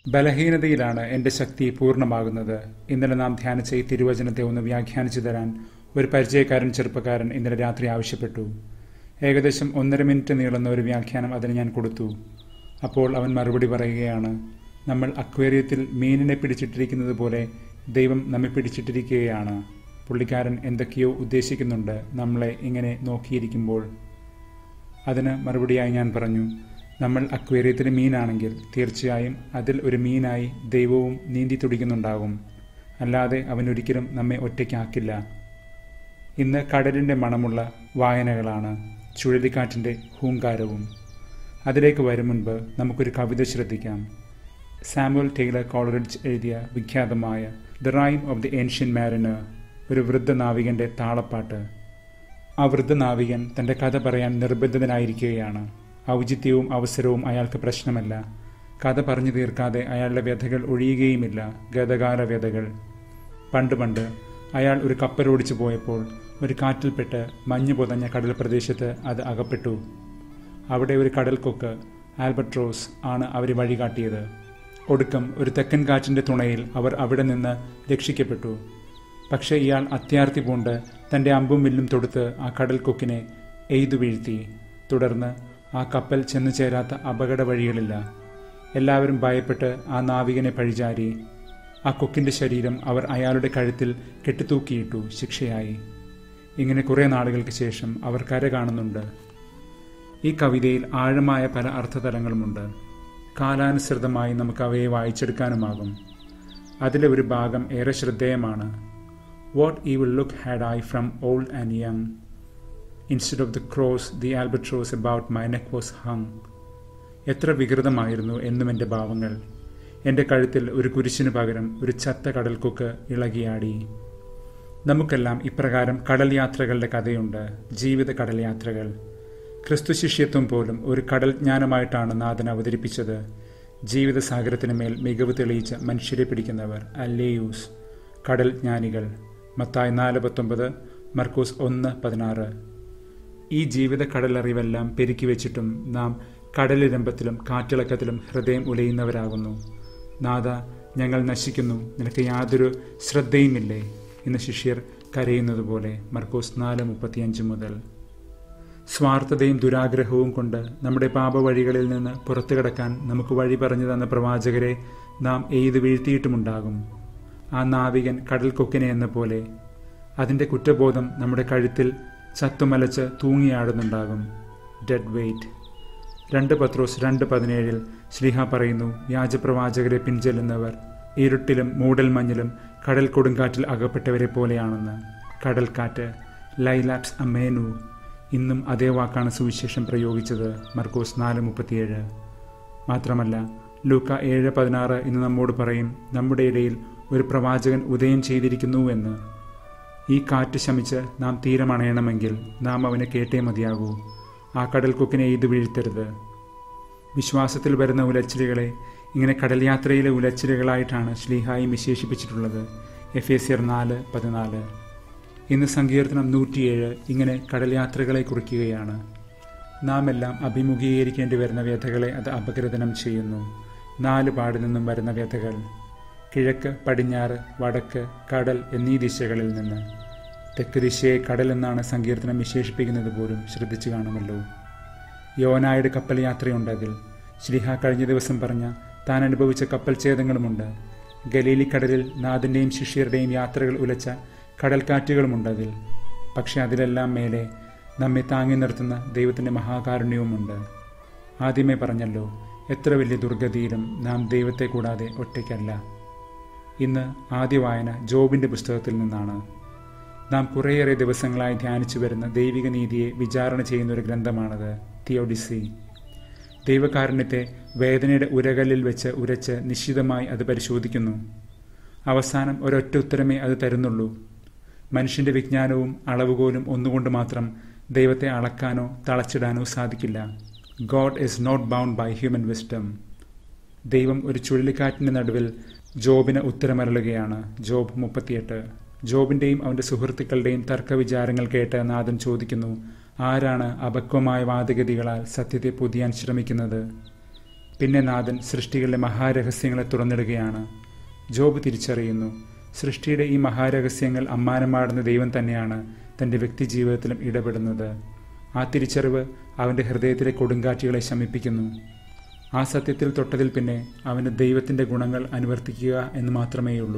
ബലഹീനതയിലാണ് എൻ്റെ ശക്തി പൂർണ്ണമാകുന്നത് ഇന്നലെ നാം ധ്യാനിച്ച ഈ തിരുവചനത്തെ ഒന്ന് വ്യാഖ്യാനിച്ചു തരാൻ ഒരു പരിചയക്കാരൻ ചെറുപ്പക്കാരൻ ഇന്നലെ രാത്രി ആവശ്യപ്പെട്ടു ഏകദേശം ഒന്നര മിനിറ്റ് നീളുന്ന ഒരു വ്യാഖ്യാനം അതിന് ഞാൻ കൊടുത്തു അപ്പോൾ അവൻ മറുപടി പറയുകയാണ് നമ്മൾ അക്വേറിയത്തിൽ മീനിനെ പിടിച്ചിട്ടിരിക്കുന്നത് പോലെ ദൈവം നമ്മെ പിടിച്ചിട്ടിരിക്കുകയാണ് പുള്ളിക്കാരൻ എന്തൊക്കെയോ ഉദ്ദേശിക്കുന്നുണ്ട് നമ്മളെ ഇങ്ങനെ നോക്കിയിരിക്കുമ്പോൾ അതിന് മറുപടിയായി ഞാൻ പറഞ്ഞു നമ്മൾ അക്വേറിയത്തിലെ മീനാണെങ്കിൽ തീർച്ചയായും അതിൽ ഒരു മീനായി ദൈവവും നീന്തി തുടിക്കുന്നുണ്ടാകും അല്ലാതെ അവൻ ഒരിക്കലും നമ്മെ ഒറ്റയ്ക്കാക്കില്ല ഇന്ന് കടലിൻ്റെ മണമുള്ള വായനകളാണ് ചുഴലിക്കാറ്റിൻ്റെ ഹൂങ്കാരവും അതിലേക്ക് വരും മുൻപ് നമുക്കൊരു കവിത ശ്രദ്ധിക്കാം സാമുവൽ ടൈലർ കോളറിഡ്ജ് എഴുതിയ വിഖ്യാതമായ The Rime of the Ancient Mariner ഒരു വൃദ്ധ നാവികന്റെ താളപ്പാട്ട് ആ വൃദ്ധ നാവികൻ തന്റെ കഥ പറയാൻ നിർബന്ധിതനായിരിക്കുകയാണ് ഔചിത്യവും അവസരവും അയാൾക്ക് പ്രശ്നമല്ല കഥ പറഞ്ഞു തീർക്കാതെ അയാളുടെ വ്യഥകൾ ഒഴിയുകയുമില്ല ഗതകാല വ്യഥകൾ പണ്ട് പണ്ട് അയാൾ ഒരു കപ്പലോടിച്ചു പോയപ്പോൾ ഒരു കാറ്റിൽപ്പെട്ട് മഞ്ഞു പുതഞ്ഞ കടൽ പ്രദേശത്ത് അത് അകപ്പെട്ടു അവിടെ ഒരു കടൽക്കൊക്ക് ആൽബട്രോസ് ആണ് അവരെ വഴികാട്ടിയത് ഒടുക്കം ഒരു തെക്കൻ കാറ്റിന്റെ തുണയിൽ അവർ അവിടെ നിന്ന് രക്ഷിക്കപ്പെട്ടു പക്ഷേ ഇയാൾ അത്യാർത്തി പൂണ്ട് തന്റെ അമ്പും വില്ലും തൊടുത്ത് ആ കടൽക്കൊക്കിനെ എയ്തു വീഴ്ത്തി തുടർന്ന് ആ കപ്പൽ ചെന്നു ചേരാത്ത അപകട വഴികളില്ല എല്ലാവരും ഭയപ്പെട്ട് ആ നാവികനെ പഴിചാരി ആ കൊക്കിന്റെ ശരീരം അവർ അയാളുടെ കഴുത്തിൽ കെട്ടിത്തൂക്കിയിട്ടു ശിക്ഷയായി ഇങ്ങനെ കുറേ നാളുകൾക്ക് ശേഷം അവർ കര കാണുന്നുണ്ട് ഈ കവിതയിൽ ആഴമായ പല അർത്ഥതലങ്ങളുമുണ്ട് കാലാനുസൃതമായി നമുക്ക് അവയെ വായിച്ചെടുക്കാനുമാകും അതിലെ ഒരു ഭാഗം ഏറെ ശ്രദ്ധേയമാണ് what evil look had I from old and young instead of the cross the albatross about my neck was hung എത്ര വികൃതമായിരുന്നു എന്നും എൻ്റെ ഭാവങ്ങൾ എൻ്റെ കഴുത്തിൽ ഒരു കുരിശിനു പകരം ഒരു ചത്ത കടൽക്കൊക്ക് ഇളകിയാടി നമുക്കെല്ലാം ഇപ്രകാരം കടൽ യാത്രകളുടെ കഥയുണ്ട് ജീവിത കടൽ യാത്രകൾ ക്രിസ്തു ശിഷ്യത്വം പോലും ഒരു കടൽ ജ്ഞാനമായിട്ടാണ് നാഥൻ അവതരിപ്പിച്ചത് ജീവിത സാഗരത്തിന് മേൽ മികവ് തെളിയിച്ച മനുഷ്യരെ പിടിക്കുന്നവർ അല്ലേയൂസ് കടൽ ജ്ഞാനികൾ മത്തായി നാല് പത്തൊമ്പത് മർക്കൂസ് ഒന്ന് പതിനാറ് ഈ ജീവിത കടലറിവെല്ലാം പെരുക്കി വെച്ചിട്ടും നാം കടലിരമ്പത്തിലും കാറ്റിളക്കത്തിലും ഹൃദയം ഉലയുന്നവരാകുന്നു നാഥ ഞങ്ങൾ നശിക്കുന്നു നിനക്ക് യാതൊരു ശ്രദ്ധയുമില്ലേ ഇന്ന് ശിഷ്യർ കരയുന്നത് പോലെ മർക്കോസ് നാല് മുപ്പത്തിയഞ്ച് മുതൽ സ്വാർത്ഥതയും ദുരാഗ്രഹവും കൊണ്ട് നമ്മുടെ പാപവഴികളിൽ നിന്ന് പുറത്തു കിടക്കാൻ നമുക്ക് വഴി പറഞ്ഞു തന്ന പ്രവാചകരെ നാം എയ്ത് വീഴ്ത്തിയിട്ടുമുണ്ടാകും ആ നാവികൻ കടൽക്കൊക്കിനെ എന്ന പോലെ അതിൻ്റെ കുറ്റബോധം നമ്മുടെ കഴുത്തിൽ ചത്തുമലച്ച് തൂങ്ങിയാടുന്നുണ്ടാകും ഡെഡ് വെയ്റ്റ് രണ്ട് പത്രോസ് രണ്ട് പതിനേഴിൽ ശ്രീഹ പറയുന്നു വ്യാജപ്രവാചകരെ പിൻചെല്ലുന്നവർ ഇരുട്ടിലും മൂടൽമഞ്ഞിലും കടൽ കൊടുങ്കാറ്റിൽ അകപ്പെട്ടവരെ പോലെയാണെന്ന് കടൽക്കാറ്റ് ലൈലാപ്സ് അമേനു ഇന്നും അതേ വാക്കാണ് സുവിശേഷം പ്രയോഗിച്ചത് മർക്കോസ് നാല് മുപ്പത്തിയേഴ് മാത്രമല്ല ലൂക്ക ഏഴ് പതിനാറ് ഇന്ന് നമ്മോട് പറയും നമ്മുടെ ഇടയിൽ ഒരു പ്രവാചകൻ ഉദയം ചെയ്തിരിക്കുന്നു എന്ന് ഈ കാറ്റ് ശമിച്ച് നാം തീരമണയണമെങ്കിൽ നാം അവനെ കേട്ടേ മതിയാകൂ ആ കടൽക്കൊക്കിനെ ഇത് വീഴ്ത്തരുത് വിശ്വാസത്തിൽ വരുന്ന ഉലച്ചിലുകളെ ഇങ്ങനെ കടൽ യാത്രയിലെ ഉലച്ചിലുകളായിട്ടാണ് ശ്ലീഹായി വിശേഷിപ്പിച്ചിട്ടുള്ളത് എഫ് എ സിയർ നാല് പതിനാല് ഇന്ന് സങ്കീർത്തനം നൂറ്റിയേഴ് ഇങ്ങനെ കടൽ യാത്രകളെ കുറിക്കുകയാണ് നാം എല്ലാം അഭിമുഖീകരിക്കേണ്ടി വരുന്ന വ്യഥകളെ അത് അപഗ്രഥനം ചെയ്യുന്നു നാല് പാടിൽ നിന്നും വരുന്ന വ്യഥകൾ കിഴക്ക് പടിഞ്ഞാറ് വടക്ക് കടൽ എന്നീ ദിശകളിൽ നിന്ന് തെക്ക് ദിശയെ കടൽ എന്നാണ് സങ്കീർത്തനം വിശേഷിപ്പിക്കുന്നത് പോലും ശ്രദ്ധിച്ചു കാണുമല്ലോ യോനായുടെ കപ്പൽ യാത്രയുണ്ട് അതിൽ ശ്രീഹ കഴിഞ്ഞ ദിവസം പറഞ്ഞ താൻ അനുഭവിച്ച കപ്പൽ ഛേദങ്ങളുമുണ്ട് ഗലീലിക്കടലിൽ നാഥൻ്റെയും ശിഷ്യരുടെയും യാത്രകൾ ഉലച്ച കടൽക്കാറ്റുകളുമുണ്ട് അതിൽ പക്ഷെ അതിലെല്ലാം മേലെ നമ്മെ താങ്ങി നിർത്തുന്ന ദൈവത്തിൻ്റെ മഹാകാരുണ്യവുമുണ്ട് ആദ്യമേ പറഞ്ഞല്ലോ എത്ര വലിയ ദുർഗതിയിലും നാം ദൈവത്തെ കൂടാതെ ഒറ്റയ്ക്കല്ല ഇന്ന് ആദ്യ വായന ജോബിൻ്റെ പുസ്തകത്തിൽ നിന്നാണ് നാം കുറേയേറെ ദിവസങ്ങളായി ധ്യാനിച്ചു വരുന്ന ദൈവിക നീതിയെ വിചാരണ ചെയ്യുന്ന ഒരു ഗ്രന്ഥമാണത് തിയോഡിസി ദൈവകാരുണ്യത്തെ വേദനയുടെ ഉരകല്ലിൽ വെച്ച് ഉരച്ച് നിശ്ചിതമായി അത് പരിശോധിക്കുന്നു അവസാനം ഒരൊറ്റ ഉത്തരമേ അത് തരുന്നുള്ളൂ മനുഷ്യന്റെ വിജ്ഞാനവും അളവുകോലും ഒന്നുകൊണ്ട് മാത്രം ദൈവത്തെ അളക്കാനോ തളച്ചിടാനോ സാധിക്കില്ല God is not bound by human wisdom ദൈവം ഒരു ചുഴലിക്കാറ്റിന്റെ നടുവിൽ ജോബിന് ഉത്തരമരളുകയാണ് ജോബ് മുപ്പത്തിയെട്ട് ജോബിന്റെയും അവന്റെ സുഹൃത്തുക്കളുടെയും തർക്കവിചാരങ്ങൾ കേട്ട് നാഥൻ ചോദിക്കുന്നു ആരാണ് അപക്വമായ വാദഗതികളാൽ സത്യത്തെ പുതിയാൻ ശ്രമിക്കുന്നത് പിന്നെ നാഥൻ സൃഷ്ടികളിലെ മഹാരഹസ്യങ്ങളെ തുറന്നിടുകയാണ് ജോബ് തിരിച്ചറിയുന്നു സൃഷ്ടിയുടെ ഈ മഹാരഹസ്യങ്ങൾ അമ്മാനമാടുന്ന ദൈവം തന്നെയാണ് തന്റെ വ്യക്തി ജീവിതത്തിലും ഇടപെടുന്നത് ആ തിരിച്ചറിവ് അവന്റെ ഹൃദയത്തിലെ കൊടുങ്കാറ്റുകളെ ശമിപ്പിക്കുന്നു ആ സത്യത്തിൽ തൊട്ടതിൽ പിന്നെ അവന് ദൈവത്തിന്റെ ഗുണങ്ങൾ അനുവർത്തിക്കുക എന്ന് മാത്രമേയുള്ളൂ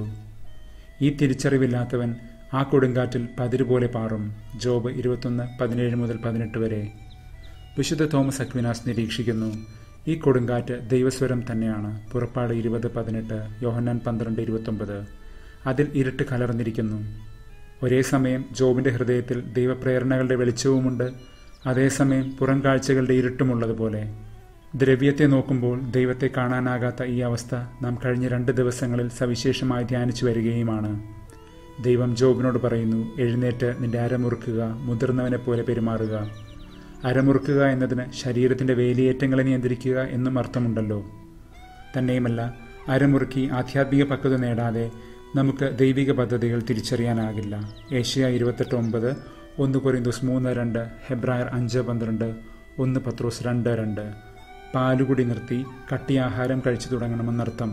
ഈ തിരിച്ചറിവില്ലാത്തവൻ ആ കൊടുങ്കാറ്റിൽ പതിരുപോലെ പാറും ജോബ് ഇരുപത്തൊന്ന് പതിനേഴ് മുതൽ പതിനെട്ട് വരെ വിശുദ്ധ തോമസ് അക്വിനാസ് നിരീക്ഷിക്കുന്നു ഈ കൊടുങ്കാറ്റ് ദൈവസ്വരം തന്നെയാണ് പുറപ്പാട് ഇരുപത് പതിനെട്ട് യോഹന്നാൻ പന്ത്രണ്ട് ഇരുപത്തൊമ്പത് അതിൽ ഇരുട്ട് കലർന്നിരിക്കുന്നു ഒരേ സമയം ജോബിന്റെ ഹൃദയത്തിൽ ദൈവപ്രേരണകളുടെ വെളിച്ചവുമുണ്ട് അതേസമയം പുറം കാഴ്ചകളുടെ ഇരുട്ടുമുള്ളതുപോലെ ദ്രവ്യത്തെ നോക്കുമ്പോൾ ദൈവത്തെ കാണാനാകാത്ത ഈ അവസ്ഥ നാം കഴിഞ്ഞ രണ്ട് ദിവസങ്ങളിൽ സവിശേഷമായി ധ്യാനിച്ചു വരികയുമാണ് ദൈവം ജോബിനോട് പറയുന്നു എഴുന്നേറ്റ് നിന്റെ അരമുറുക്കുക മുതിർന്നവനെ പോലെ പെരുമാറുക അരമുറുക്കുക എന്നതിന് ശരീരത്തിന്റെ വേലിയേറ്റങ്ങളെ നിയന്ത്രിക്കുക എന്നും അർത്ഥമുണ്ടല്ലോ തന്നെയുമല്ല അരമുറുക്കി ആധ്യാത്മിക പക്വത നേടാതെ നമുക്ക് ദൈവിക പദ്ധതികൾ തിരിച്ചറിയാനാകില്ല ഏഷ്യ ഇരുപത്തെട്ട് ഒമ്പത് ഒന്ന് കൊറിന്തോസ് മൂന്ന് രണ്ട് ഹെബ്രായർ അഞ്ച് പന്ത്രണ്ട് ഒന്ന് പത്രോസ് രണ്ട് രണ്ട് പാലുകുടി നിർത്തി കട്ടിയാഹാരം കഴിച്ചു തുടങ്ങണമെന്നർത്ഥം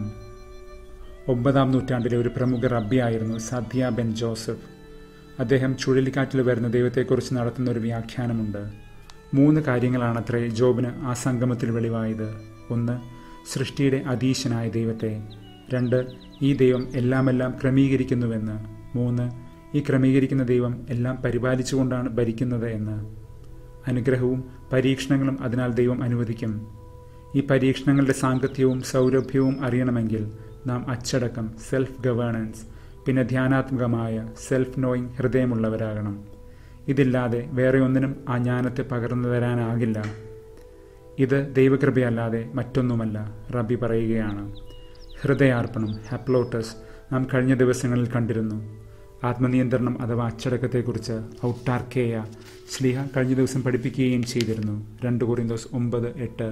ഒമ്പതാം നൂറ്റാണ്ടിലെ ഒരു പ്രമുഖ റബ്ബിയായിരുന്നു സദ്യ ബെൻ ജോസഫ് അദ്ദേഹം ചുഴലിക്കാറ്റിൽ വരുന്ന ദൈവത്തെക്കുറിച്ച് നടത്തുന്ന ഒരു വ്യാഖ്യാനമുണ്ട് മൂന്ന് കാര്യങ്ങളാണത്രേ ജോബിന് ആ സംഗമത്തിൽ വെളിവായത് ഒന്ന് സൃഷ്ടിയുടെ അതീശനായ ദൈവത്തെ രണ്ട് ഈ ദൈവം എല്ലാമെല്ലാം ക്രമീകരിക്കുന്നുവെന്ന് മൂന്ന് ഈ ക്രമീകരിക്കുന്ന ദൈവം എല്ലാം പരിപാലിച്ചുകൊണ്ടാണ് ഭരിക്കുന്നത് എന്ന് അനുഗ്രഹവും പരീക്ഷണങ്ങളും അതിനാൽ ദൈവം അനുവദിക്കും ഈ പരീക്ഷണങ്ങളുടെ സാങ്കത്യവും സൗരഭ്യവും അറിയണമെങ്കിൽ നാം അച്ചടക്കം സെൽഫ് ഗവേണൻസ് പിന്നെ ധ്യാനാത്മകമായ സെൽഫ് നോയിങ് ഹൃദയമുള്ളവരാകണം ഇതില്ലാതെ വേറെ ഒന്നിനും ആ ജ്ഞാനത്തെ പകർന്നു തരാനാകില്ല ഇത് ദൈവകൃപയല്ലാതെ മറ്റൊന്നുമല്ല റബി പറയുകയാണ് ഹൃദയാർപ്പണം ഹാപ്ലോട്ടസ് നാം കഴിഞ്ഞ ദിവസങ്ങളിൽ കണ്ടിരുന്നു ആത്മനിയന്ത്രണം അഥവാ അച്ചടക്കത്തെക്കുറിച്ച് ഔട്ടാർക്കേയ ശ്ലീഹ കഴിഞ്ഞ ദിവസം പഠിപ്പിക്കുകയും ചെയ്തിരുന്നു രണ്ട് കുറിന്തോസ് ഒമ്പത് എട്ട്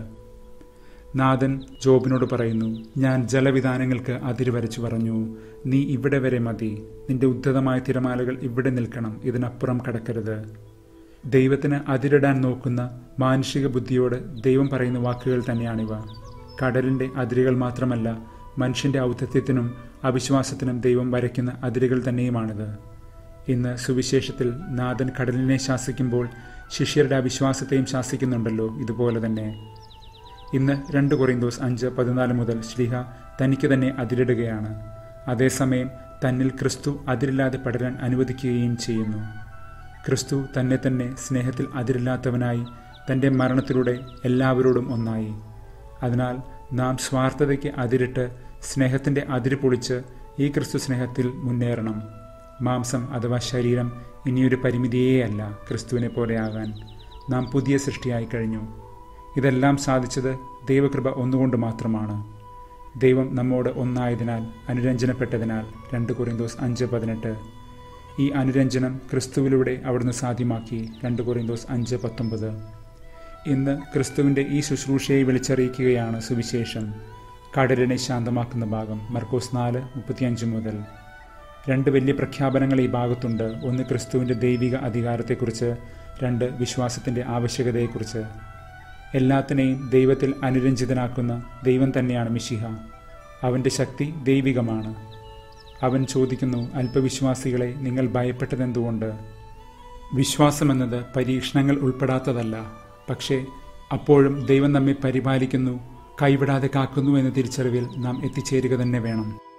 നാഥൻ ജോബിനോട് പറയുന്നു ഞാൻ ജലവിധാനങ്ങൾക്ക് അതിര് വരച്ചു പറഞ്ഞു നീ ഇവിടെ വരെ മതി നിന്റെ ഉദ്ധതമായ തിരമാലകൾ ഇവിടെ നിൽക്കണം ഇതിനപ്പുറം കടക്കരുത് ദൈവത്തിന് അതിരിടാൻ നോക്കുന്ന മാനുഷിക ബുദ്ധിയോട് ദൈവം പറയുന്ന വാക്കുകൾ തന്നെയാണിവ കടലിന്റെ അതിരുകൾ മാത്രമല്ല മനുഷ്യന്റെ ഔദ്ധത്യത്തിനും അവിശ്വാസത്തിനും ദൈവം വരയ്ക്കുന്ന അതിരുകൾ തന്നെയുമാണിത് ഇന്ന് സുവിശേഷത്തിൽ നാഥൻ കടലിനെ ശാസിക്കുമ്പോൾ ശിഷ്യരുടെ അവിശ്വാസത്തെയും ശാസിക്കുന്നുണ്ടല്ലോ ഇതുപോലെ തന്നെ ഇന്ന് രണ്ട് കൊറിന്തോസ് അഞ്ച് പതിനാല് മുതൽ ശ്രീഹ തനിക്ക് തന്നെ അതിരിടുകയാണ് അതേസമയം തന്നിൽ ക്രിസ്തു അതിരില്ലാതെ പടരാൻ അനുവദിക്കുകയും ചെയ്യുന്നു ക്രിസ്തു തന്നെ തന്നെ സ്നേഹത്തിൽ അതിരില്ലാത്തവനായി തൻ്റെ മരണത്തിലൂടെ എല്ലാവരോടും ഒന്നായി അതിനാൽ നാം സ്വാർത്ഥതയ്ക്ക് അതിരിട്ട് സ്നേഹത്തിൻ്റെ അതിര് പൊളിച്ച് ഈ ക്രിസ്തു സ്നേഹത്തിൽ മുന്നേറണം മാംസം അഥവാ ശരീരം ഇനിയൊരു പരിമിതിയേ അല്ല ക്രിസ്തുവിനെ പോലെയാകാൻ നാം പുതിയ സൃഷ്ടിയായി കഴിഞ്ഞു ഇതെല്ലാം സാധിച്ചത് ദൈവകൃപ ഒന്നുകൊണ്ട് മാത്രമാണ് ദൈവം നമ്മോട് ഒന്നായതിനാൽ അനുരഞ്ജനപ്പെട്ടതിനാൽ രണ്ട് കുറിന്തോസ് അഞ്ച് പതിനെട്ട് ഈ അനുരഞ്ജനം ക്രിസ്തുവിലൂടെ അവിടുന്ന് സാധ്യമാക്കി രണ്ട് കുറിന്തോസ് അഞ്ച് പത്തൊമ്പത് ഇന്ന് ക്രിസ്തുവിൻ്റെ ഈ ശുശ്രൂഷയെ വിളിച്ചറിയിക്കുകയാണ് സുവിശേഷം കടലിനെ ശാന്തമാക്കുന്ന ഭാഗം മർക്കോസ് നാല് മുപ്പത്തിയഞ്ച് മുതൽ രണ്ട് വലിയ പ്രഖ്യാപനങ്ങൾ ഈ ഭാഗത്തുണ്ട് ഒന്ന് ക്രിസ്തുവിൻ്റെ ദൈവിക അധികാരത്തെക്കുറിച്ച് രണ്ട് വിശ്വാസത്തിൻ്റെ ആവശ്യകതയെക്കുറിച്ച് എല്ലാത്തിനെയും ദൈവത്തിൽ അനുരഞ്ജിതനാക്കുന്ന ദൈവം തന്നെയാണ് മിഷിഹ അവൻ്റെ ശക്തി ദൈവികമാണ് അവൻ ചോദിക്കുന്നു അല്പവിശ്വാസികളെ നിങ്ങൾ ഭയപ്പെട്ടതെന്തുകൊണ്ട് വിശ്വാസമെന്നത് പരീക്ഷണങ്ങൾ ഉൾപ്പെടാത്തതല്ല പക്ഷേ അപ്പോഴും ദൈവം നമ്മെ പരിപാലിക്കുന്നു കൈവിടാതെ കാക്കുന്നു എന്ന തിരിച്ചറിവിൽ നാം എത്തിച്ചേരുക തന്നെ വേണം